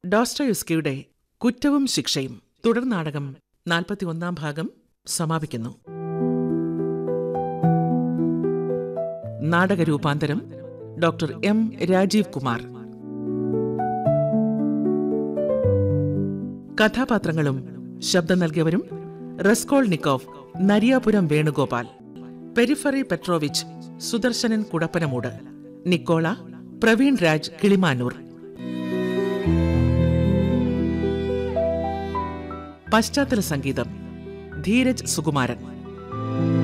ഡോസ്റ്റോയുസ്കിയുടെ കുറ്റവും ശിക്ഷയും തുടർ നാടകം നാൽപ്പത്തിയൊന്നാം ഭാഗം സമാപിക്കുന്നു നാടക രൂപാന്തരം ഡോക്ടർ എം രാജീവ് കുമാർ കഥാപാത്രങ്ങളും ശബ്ദം നൽകിയവരും Raskolnikov Nariyapuram Venugopal Porfiry Petrovich Sudarshanan Kudappanamoodu Nikola Praveen Raj Kilimanoor പശ്ചാത്തല സംഗീതം ധീരജ് സുകുമാരൻ